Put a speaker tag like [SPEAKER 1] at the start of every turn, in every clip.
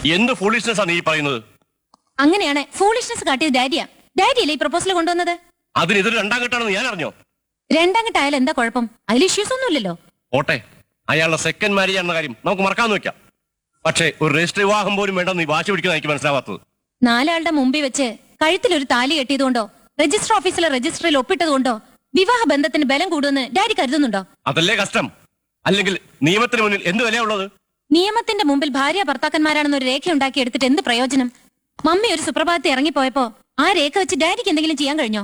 [SPEAKER 1] എന്ത് ഫൂളിഷ്നെസ് ആണ് ഈ പറയുന്നത്
[SPEAKER 2] അങ്ങനെയാണ് ഫൂളിഷ്നെസ് കാട്ടിയത് ഡാഡിയാ ഡാഡിയല്ലേ ഈ പ്രപ്പോസൽ കൊണ്ടുവന്നത്
[SPEAKER 1] അതിന് ഇതൊരു രണ്ടാം ഘട്ടമാണെന്ന് ഞാൻ അറിഞ്ഞോ
[SPEAKER 2] രണ്ടാം ഘട്ടമായാലും എന്താ കുഴപ്പം അതിൽ ഇഷ്യൂസ് ഒന്നുമില്ലല്ലോ
[SPEAKER 1] ഓട്ടെ അയാളുടെ സെക്കൻഡ് മാരേജ് ആണെന്ന കാര്യം നമുക്ക് മറക്കാന്ന് വെക്കാം പക്ഷേ ഒരു രജിസ്റ്റർ വിവാഹം പോലും വേണ്ടെന്ന് ഈ വാശി പിടിക്കുന്ന എനിക്ക് മനസ്സിലാവാത്തത്
[SPEAKER 2] നാലാളുടെ മുമ്പിൽ വെച്ച് കഴുത്തിലൊരു താലി കെട്ടിയതുകൊണ്ടോ രജിസ്റ്റർ ഓഫീസിലെ രജിസ്റ്ററിൽ ഒപ്പിട്ടതുകൊണ്ടോ വിവാഹ ബന്ധത്തിന് ബലം കൂടുമെന്ന് ഡാഡി കരുതുന്നുണ്ടോ
[SPEAKER 1] അതല്ലേ കഷ്ടം അല്ലെങ്കിൽ നിയമത്തിന് മുന്നിൽ എന്ത് വിലയുള്ളത്
[SPEAKER 2] നിയമത്തിന്റെ മുമ്പിൽ ഭാര്യ ഭർത്താക്കന്മാരാണെന്ന് ഒരു രേഖ ഉണ്ടാക്കി എടുത്തിട്ട് എന്ത് പ്രയോജനം മമ്മി ഒരു സുപ്രഭാതത്തിൽ ഇറങ്ങിപ്പോയപ്പോ ആ രേഖ വെച്ച് ഡാഡിക്ക് എന്തെങ്കിലും ചെയ്യാൻ കഴിഞ്ഞോ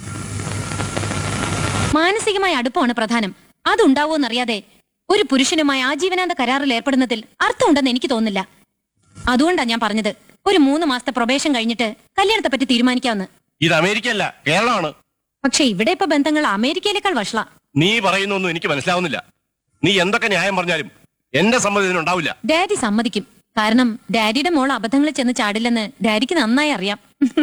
[SPEAKER 2] മാനസികമായ അടുപ്പമാണ് പ്രധാനം അതുണ്ടാവോന്നറിയാതെ ഒരു പുരുഷനുമായി ആജീവനാന്ത കരാറിൽ ഏർപ്പെടുന്നതിൽ അർത്ഥമുണ്ടെന്ന് എനിക്ക് തോന്നുന്നില്ല അതുകൊണ്ടാണ് ഞാൻ പറഞ്ഞത് ഒരു മൂന്ന് മാസത്തെ പ്രൊബേഷൻ കഴിഞ്ഞിട്ട് കല്യാണത്തെ പറ്റി തീരുമാനിക്കാമെന്ന്
[SPEAKER 1] ഇത് അമേരിക്കയല്ല കേരളമാണ്
[SPEAKER 2] പക്ഷെ ഇവിടെ ഇപ്പൊ ബന്ധങ്ങൾ അമേരിക്കയിലേക്കാൾ വഷള
[SPEAKER 1] നീ പറയുന്നൊന്നും എനിക്ക് മനസ്സിലാവുന്നില്ല നീ എന്തൊക്കെ ന്യായം പറഞ്ഞാലും എന്റെ സമ്മതി ഇതിനുണ്ടാവില്ല
[SPEAKER 2] ഡാഡി സമ്മതിക്കും കാരണം ഡാഡിയുടെ മോൾ അബദ്ധങ്ങളിൽ ചെന്ന് ചാടില്ലെന്ന് ഡാഡിക്ക് നന്നായി അറിയാം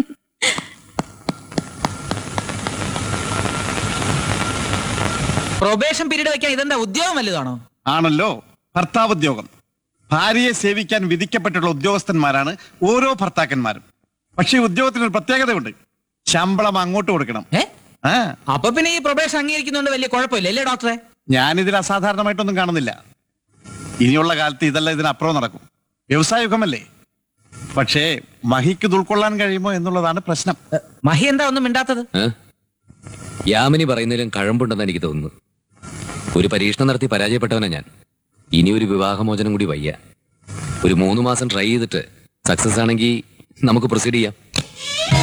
[SPEAKER 3] പ്രൊബേഷൻ പീരീഡ് വെക്കാൻ ഇതെന്താ ഉദ്യോഗം വലുതാണോ
[SPEAKER 4] ആണല്ലോ ഭർത്താവുദ്യോഗം ഭാര്യയെ സേവിക്കാൻ വിധിക്കപ്പെട്ടുള്ള ഉദ്യോഗസ്ഥന്മാരാണ് ഓരോ ഭർത്താക്കന്മാരും പക്ഷേ ഈ ഉദ്യോഗത്തിനൊരു പ്രത്യേകതയുണ്ട് ശമ്പളം അങ്ങോട്ട് കൊടുക്കണം
[SPEAKER 3] ഏ
[SPEAKER 4] ആ
[SPEAKER 3] അപ്പൊ പിന്നെ ഈ പ്രൊബേഷൻ അംഗീകരിക്കുന്നതുകൊണ്ട് വലിയ കുഴപ്പമില്ല അല്ലേ ഡോക്ടറെ
[SPEAKER 4] ഞാനിതിൽ അസാധാരണമായിട്ടൊന്നും കാണുന്നില്ല ഇനിയുള്ള കാലത്ത് ഇതെല്ലാം ഇതിനപ്പുറം നടക്കും വ്യവസായ യുഗമല്ലേ പക്ഷേ മഹിക്ക് ഇത് ഉൾക്കൊള്ളാൻ കഴിയുമോ എന്നുള്ളതാണ് പ്രശ്നം
[SPEAKER 3] ഏ, മഹി എന്താ ഒന്നും മിണ്ടാത്തത്
[SPEAKER 5] ഏ? യാമിനി പറയുന്നതിലും കഴമ്പുണ്ടെന്ന് എനിക്ക് തോന്നുന്നു ഒരു പരീക്ഷണം നടത്തി പരാജയപ്പെട്ടവനാ ഞാൻ ഇനി ഒരു വിവാഹമോചനം കൂടി വയ്യ ഒരു മൂന്ന് മാസം ട്രൈ ചെയ്തിട്ട് സക്സസ് ആണെങ്കിൽ നമുക്ക് പ്രൊസീഡ് ചെയ്യാം